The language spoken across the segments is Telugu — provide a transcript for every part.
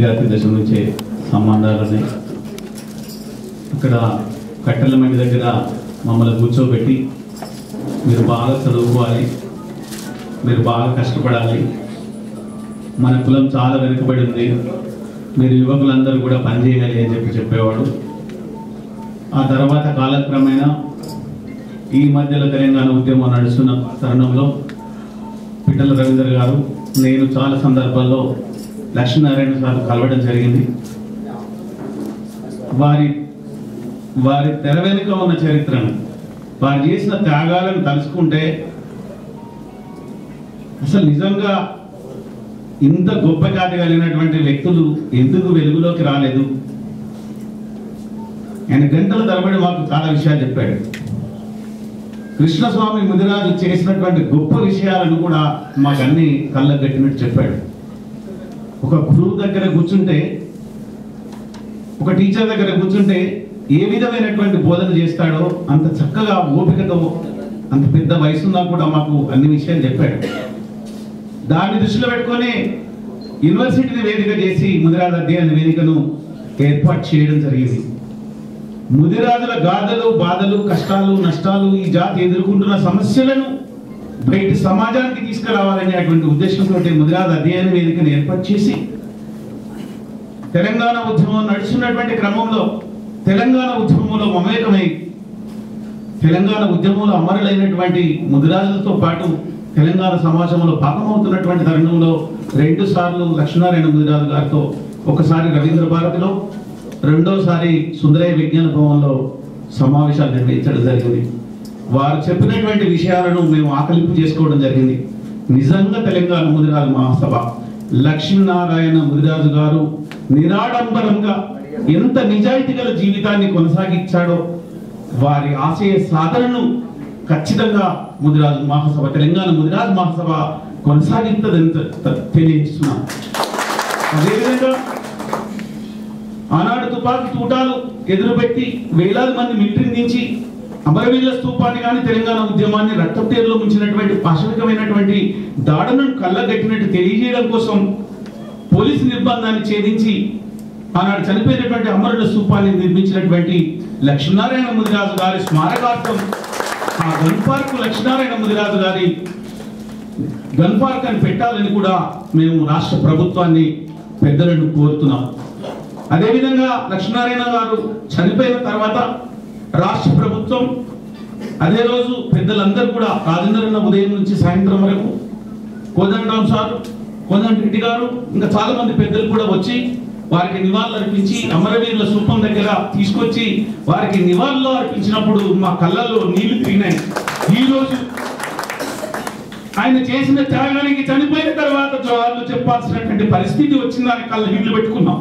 విద్యార్థి దశ నుంచే సంబంధాలు ఉన్నాయి అక్కడ కట్టెల మండి దగ్గర మమ్మల్ని కూర్చోబెట్టి మీరు బాగా చదువుకోవాలి మీరు బాగా కష్టపడాలి మన కులం చాలా వెనుకబడి ఉంది మీరు యువకులందరూ కూడా పనిచేయాలి అని చెప్పి చెప్పేవాడు ఆ తర్వాత కాలక్రమేణా ఈ మధ్యలో తెలంగాణ ఉద్యమం నడుస్తున్న తరుణంలో పిట్టల రవీంద్ర గారు నేను చాలా సందర్భాల్లో లక్ష్మీనారాయణ సార్ కలవడం జరిగింది వారి వారి తెర వెనుక ఉన్న చరిత్రను వారు చేసిన త్యాగాలను తలుచుకుంటే అసలు నిజంగా ఇంత గొప్ప జాతి కలిగినటువంటి వ్యక్తులు ఎందుకు వెలుగులోకి రాలేదు ఆయన గంటల తరబడి మాకు చాలా విషయాలు చెప్పాడు కృష్ణస్వామి ముదిరాజు చేసినటువంటి గొప్ప విషయాలను కూడా మాకు అన్ని కళ్ళకు కట్టినట్టు చెప్పాడు ఒక గురువు దగ్గర కూర్చుంటే ఒక టీచర్ దగ్గర కూర్చుంటే ఏ విధమైనటువంటి బోధన చేస్తాడో అంత చక్కగా ఓపికతో అంత పెద్ద వయసున్నా కూడా మాకు అన్ని విషయాలు చెప్పాడు దాన్ని దృష్టిలో పెట్టుకొని యూనివర్సిటీని వేదిక చేసి ముదిరాజు అధ్యయన వేదికను ఏర్పాటు చేయడం జరిగింది ముదిరాజుల గాథలు బాధలు కష్టాలు నష్టాలు ఈ జాతి ఎదుర్కొంటున్న సమస్యలను బయట సమాజానికి తీసుకురావాలనేటువంటి ఉద్దేశంతో ముదిరాజు అధ్యయన వేదికను ఏర్పాటు చేసి తెలంగాణ ఉద్యమం నడుస్తున్నటువంటి క్రమంలో తెలంగాణ ఉద్యమంలో మమేకమై తెలంగాణ ఉద్యమంలో అమరులైనటువంటి ముదిరాజులతో పాటు తెలంగాణ సమాజంలో భాగమవుతున్నటువంటి తరుణంలో రెండు సార్లు లక్ష్మీనారాయణ ముదిరాజు గారితో ఒకసారి రవీంద్ర భారతిలో రెండోసారి సుందరయ్య విజ్ఞాన భవన్లో సమావేశాలు నిర్వహించడం జరిగింది వారు చెప్పినటువంటి విషయాలను మేము ఆకలింపు చేసుకోవడం జరిగింది నిజంగా తెలంగాణ ముదిరాజు మహాసభ లక్ష్మీనారాయణ ముదిరాజు గారు నిరాడంబరంగా ఎంత నిజాయితీ గల జీవితాన్ని కొనసాగించాడో వారి ఆశయ సాధనను ఖచ్చితంగా ముదిరాజు మహాసభ తెలంగాణ ముదిరాజు మహాసభ కొనసాగిస్తుందని తె- తెలియజేస్తున్నాం అదేవిధంగా ఆనాడు తుపాకీ తూటాలు ఎదురుపెట్టి వేలాది మంది మిలిటరీని దించి అమరవీరుల స్తూపాన్ని కానీ తెలంగాణ ఉద్యమాన్ని రక్తపేరులో ముంచినటువంటి పాశవికమైనటువంటి దాడులను కళ్ళగట్టినట్టు తెలియజేయడం కోసం పోలీసు నిర్బంధాన్ని ఛేదించి ఆనాడు చనిపోయినటువంటి అమరుల స్తూపాన్ని నిర్మించినటువంటి లక్ష్మీనారాయణ ముదిరాజు గారి స్మారకార్థం ఆ గన్ పార్క్ లక్ష్మీనారాయణ ముదిరాజు గారి గన్ పార్క్ అని పెట్టాలని కూడా మేము రాష్ట్ర ప్రభుత్వాన్ని పెద్దలను కోరుతున్నాం అదేవిధంగా లక్ష్మీనారాయణ గారు చనిపోయిన తర్వాత రాష్ట్ర ప్రభుత్వం అదే రోజు పెద్దలందరూ కూడా రాజేంద్రన్న ఉదయం నుంచి సాయంత్రం వరకు కోదండరామ్ సార్ కోదండ రెడ్డి గారు ఇంకా చాలా మంది పెద్దలు కూడా వచ్చి వారికి నివాళులు అర్పించి అమరవీరుల శిల్పం దగ్గర తీసుకొచ్చి వారికి నివాళులు అర్పించినప్పుడు మా కళ్ళల్లో నీళ్లు తిరిగినాయి ఈ రోజు ఆయన చేసిన త్యాగానికి చనిపోయిన తర్వాత జవాబులు చెప్పాల్సినటువంటి పరిస్థితి వచ్చిందని కళ్ళ నీళ్లు పెట్టుకున్నాం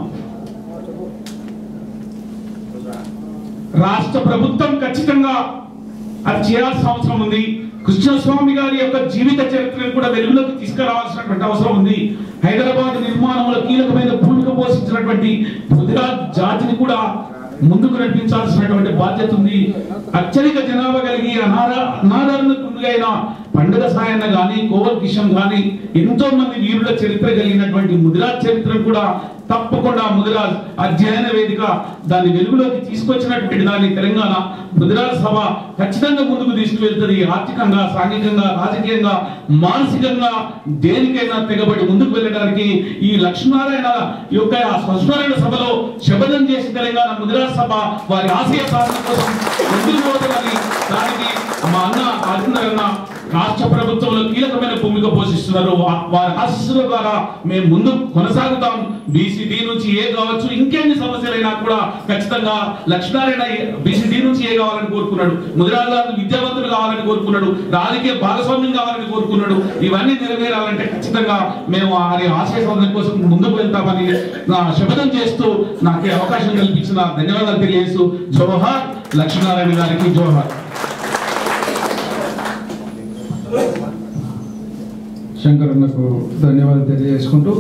రాష్ట్ర ప్రభుత్వం ఖచ్చితంగా అది చేయాల్సిన అవసరం ఉంది కృష్ణస్వామి గారి యొక్క జీవిత చరిత్రను కూడా వెలుగులోకి తీసుకురావాల్సినటువంటి అవసరం ఉంది హైదరాబాద్ నిర్మాణంలో కీలకమైన భూమిక పోషించినటువంటి గుజరాత్ జాతిని కూడా ముందుకు నడిపించాల్సినటువంటి బాధ్యత ఉంది అత్యధిక జనాభా కలిగి అనార అనాదరణకు గురైన పండుగ సాయన్న గాని కోవల్ కిషన్ గాని ఎంతో మంది వీరుల చరిత్ర కలిగినటువంటి ముదిరాజ్ చరిత్రను కూడా తప్పకుండా ముదిరాజ్ అధ్యయన వేదిక దాన్ని వెలుగులోకి తీసుకొచ్చినటువంటి దాన్ని తెలంగాణ ముదిరాజ్ సభ ఖచ్చితంగా ముందుకు తీసుకువెళ్తుంది ఆర్థికంగా సాంఘికంగా రాజకీయంగా మానసికంగా దేనికైనా తెగబడి ముందుకు వెళ్ళడానికి ఈ లక్ష్మీనారాయణ యొక్క సంస్మరణ సభలో శపథం చేసి తెలంగాణ ముదిరాజ్ సభ వారి ఆశయ సాధన కోసం ముందుకు పోతుందని దానికి మా అన్న రాజేంద్ర అన్న రాష్ట్ర ప్రభుత్వంలో కీలకమైన భూమిక పోషిస్తున్నారు వా- వారి ఆశీస్సుల ద్వారా మేము ముందు కొనసాగుతాం బీసీడీ నుంచి ఏ కావచ్చు ఇంకెన్ని సమస్యలైనా కూడా ఖచ్చితంగా లక్ష్మీనారాయణ బీసీడీ నుంచి ఏ కావాలని కోరుకున్నాడు ముదిరాజు విద్యావంతులు కావాలని కోరుకున్నాడు రాజకీయ భాగస్వామ్యం కావాలని కోరుకున్నాడు ఇవన్నీ నెరవేరాలంటే ఖచ్చితంగా మేము వారి ఆశయ సాధన కోసం ముందుకు వెళ్తామని నా శపథం చేస్తూ నాకు ఈ అవకాశం కల్పించిన ధన్యవాదాలు తెలియజేస్తూ జోహార్ లక్ష్మీనారాయణ గారికి జోహార్ శంకరన్నకు ధన్యవాదాలు తెలియజేసుకుంటూ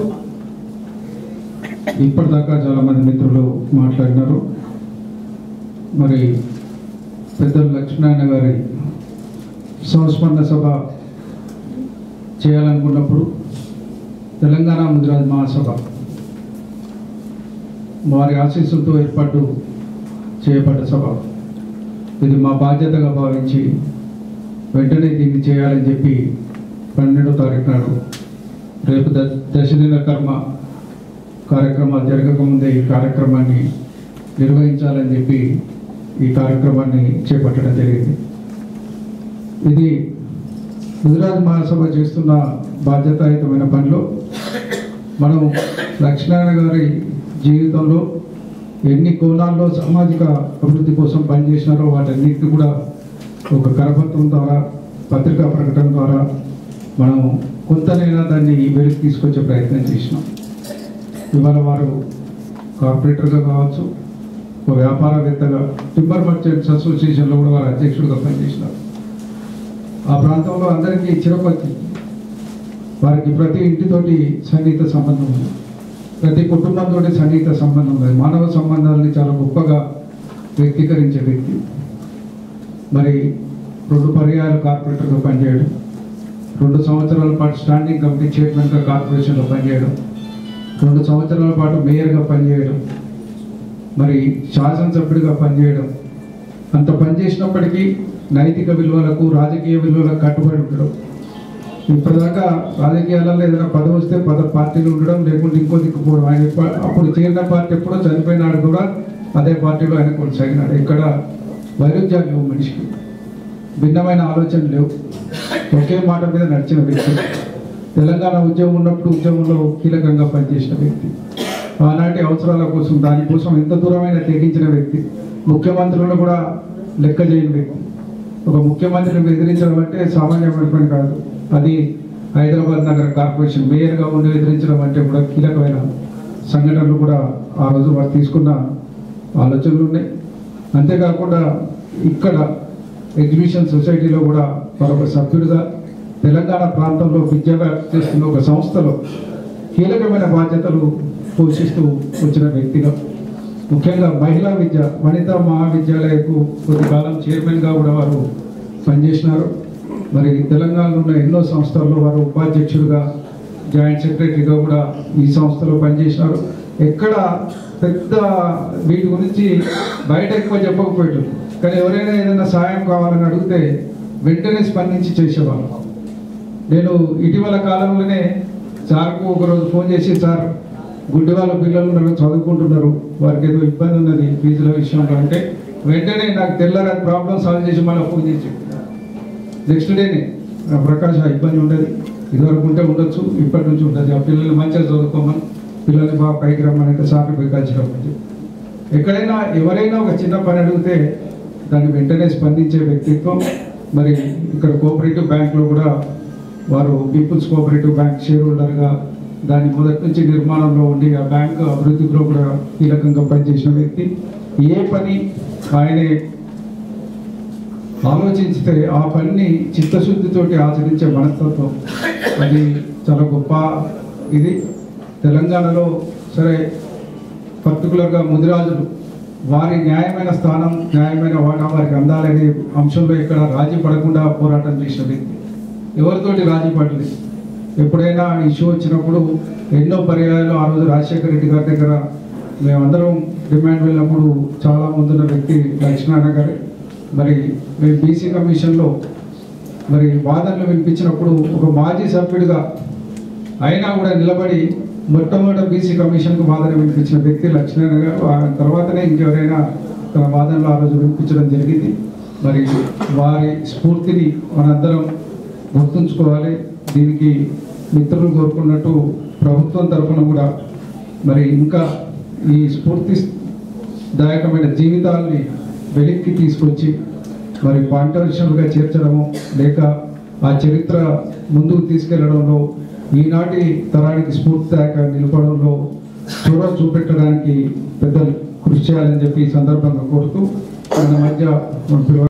ఇప్పటిదాకా చాలా మంది మిత్రులు మాట్లాడినారు మరి పెద్దలు లక్ష్మీనారాయణ గారి సంస్మరణ సభ చేయాలనుకున్నప్పుడు తెలంగాణ ముదిరాజ్ మహాసభ వారి ఆశీస్సులతో ఏర్పాటు చేయబడ్డ సభ ఇది మా బాధ్యతగా భావించి వెంటనే దీన్ని చేయాలని చెప్పి పన్నెండో తారీఖు నాడు రేపు ద దశదిన కర్మ కార్యక్రమాలు జరగకముందే ఈ కార్యక్రమాన్ని నిర్వహించాలని చెప్పి ఈ కార్యక్రమాన్ని చేపట్టడం జరిగింది ఇది గుజరాత్ మహాసభ చేస్తున్న బాధ్యతాయుతమైన పనిలో మనం లక్ష్మీనారాయణ గారి జీవితంలో ఎన్ని కోణాల్లో సామాజిక అభివృద్ధి కోసం పనిచేసినారో వాటన్నిటిని కూడా ఒక కరపత్రం ద్వారా పత్రికా ప్రకటన ద్వారా మనం కొంతనైనా దాన్ని వెలికి తీసుకొచ్చే ప్రయత్నం చేసినాం ఇవాళ వారు కార్పొరేటర్గా కావచ్చు ఒక వ్యాపారవేత్తగా టింబర్ మర్చెంట్స్ అసోసియేషన్లో కూడా వారు అధ్యక్షుడిగా పనిచేసినారు ఆ ప్రాంతంలో అందరికీ చిరపతి వారికి ప్రతి ఇంటితోటి సన్నిహిత సంబంధం ఉంది ప్రతి కుటుంబంతో సన్నిహిత సంబంధం ఉంది మానవ సంబంధాలని చాలా గొప్పగా వ్యక్తీకరించే వ్యక్తి మరి రెండు పర్యాయాలు కార్పొరేటర్గా పనిచేయడం రెండు సంవత్సరాల పాటు స్టాండింగ్ కమిటీ చైర్మన్గా కార్పొరేషన్లో పనిచేయడం రెండు సంవత్సరాల పాటు మేయర్గా పనిచేయడం మరి శాసనసభ్యుడిగా పనిచేయడం అంత పనిచేసినప్పటికీ నైతిక విలువలకు రాజకీయ విలువలకు కట్టుబడి ఉండడం ఇప్పటిదాకా రాజకీయాలలో ఏదైనా పదవి వస్తే పద పార్టీలు ఉండడం లేకుంటే ఇంకో దిక్కుపోవడం ఆయన ఎప్ప- అప్పుడు చేరిన పార్టీ ఎప్పుడో చనిపోయినాడు కూడా అదే పార్టీలో ఆయన కొనసాగినాడు ఇక్కడ వైరుధ్యాలు లేవు మనిషికి భిన్నమైన ఆలోచనలు లేవు ఒకే మాట మీద నడిచిన వ్యక్తి తెలంగాణ ఉద్యమం ఉన్నప్పుడు ఉద్యమంలో కీలకంగా పనిచేసిన వ్యక్తి ఆనాటి అవసరాల కోసం దానికోసం ఎంత దూరమైన తెగించిన వ్యక్తి ముఖ్యమంత్రులను కూడా లెక్క చేయని వ్యక్తి ఒక ముఖ్యమంత్రిని ఎదిరించడం అంటే సామాన్యమైన పని కాదు అది హైదరాబాద్ నగర కార్పొరేషన్ మేయర్గా ఉండి ఎదిరించడం అంటే కూడా కీలకమైన సంఘటనలు కూడా ఆ రోజు వారు తీసుకున్న ఆలోచనలు ఉన్నాయి అంతేకాకుండా ఇక్కడ ఎగ్జిబిషన్ సొసైటీలో కూడా మరొక సభ్యుడిగా తెలంగాణ ప్రాంతంలో విద్య వ్యాప్తి చేస్తున్న ఒక సంస్థలో కీలకమైన బాధ్యతలు పోషిస్తూ వచ్చిన వ్యక్తిగా ముఖ్యంగా మహిళా విద్య వనితా మహావిద్యాలయకు కొద్ది కాలం చైర్మన్గా కూడా వారు పనిచేసినారు మరి తెలంగాణలో ఉన్న ఎన్నో సంస్థల్లో వారు ఉపాధ్యక్షుడిగా జాయింట్ సెక్రటరీగా కూడా ఈ సంస్థలో పనిచేసినారు ఎక్కడ పెద్ద వీటి గురించి బయట ఎక్కువ చెప్పకపోయారు కానీ ఎవరైనా ఏదైనా సాయం కావాలని అడిగితే వెంటనే స్పందించి చేసేవాళ్ళు నేను ఇటీవల కాలంలోనే సార్కు ఒకరోజు ఫోన్ చేసి సార్ గుడ్డి వాళ్ళ పిల్లలు నన్ను చదువుకుంటున్నారు వారికి ఏదో ఇబ్బంది ఉన్నది ఫీజుల విషయంలో అంటే వెంటనే నాకు తెల్లారి ప్రాబ్లం సాల్వ్ చేసి మళ్ళీ ఫోన్ చేసి నెక్స్ట్ డేనే "ఆ, ప్రకాష్ ఆ ఇబ్బంది ఉండదు ఇదివరకు ఉంటే ఉండొచ్చు ఇప్పటి నుంచి ఉండదు ఆ పిల్లల్ని మంచిగా చదువుకోమని పిల్లల్ని బాగా పైకి రమ్మని అయితే సార్లు పోయి కలిసినప్పుడు ఎక్కడైనా ఎవరైనా ఒక చిన్న పని అడిగితే దాన్ని వెంటనే స్పందించే వ్యక్తిత్వం మరి ఇక్కడ కోఆపరేటివ్ బ్యాంక్లో కూడా వారు పీపుల్స్ కోఆపరేటివ్ బ్యాంక్ షేర్ హోల్డర్గా దాని మొదటి నుంచి నిర్మాణంలో ఉండి ఆ బ్యాంక్ అభివృద్ధిలో కూడా కీలకంగా పనిచేసిన వ్యక్తి ఏ పని ఆయనే ఆలోచించితే ఆ పనిని చిత్తశుద్ధితోటి ఆచరించే మనస్తత్వం అది చాలా గొప్ప ఇది తెలంగాణలో సరే పర్టికులర్గా ముదిరాజులు వారి న్యాయమైన స్థానం న్యాయమైన వాటా వారికి అందాలనే అంశంలో ఇక్కడ రాజీ పడకుండా పోరాటం చేసిన వ్యక్తి ఎవరితోటి రాజీ పడలేదు ఎప్పుడైనా ఇష్యూ వచ్చినప్పుడు ఎన్నో పర్యాయాలు ఆ రోజు రాజశేఖర రెడ్డి గారి దగ్గర మేమందరం డిమాండ్ వెళ్ళినప్పుడు చాలా ముందున్న వ్యక్తి లక్ష్మీనారాయణ గారు మరి మేము బీసీ కమిషన్లో మరి వాదనలు వినిపించినప్పుడు ఒక మాజీ సభ్యుడిగా అయినా కూడా నిలబడి మొట్టమొదటి బీసీ కమిషన్కు వాదన వినిపించిన వ్యక్తి లక్ష్మీనారాయణ గారు ఆ తర్వాతనే ఇంకెవరైనా తన వాదనలు ఆ రోజు వినిపించడం జరిగింది మరి వారి స్ఫూర్తిని మనందరం గుర్తుంచుకోవాలి దీనికి మిత్రులు కోరుకున్నట్టు ప్రభుత్వం తరఫున కూడా మరి ఇంకా ఈ స్ఫూర్తి దాయకమైన జీవితాల్ని వెలిక్కి తీసుకొచ్చి మరి పాంటరిషన్గా చేర్చడము లేక ఆ చరిత్ర ముందుకు తీసుకెళ్లడంలో ఈనాటి తరానికి స్ఫూర్తిదాయక నిలపడంలో చొరవ చూపెట్టడానికి పెద్దలు కృషి చేయాలని చెప్పి ఈ సందర్భంగా కోరుతూ మన మధ్య మన పిల్లలు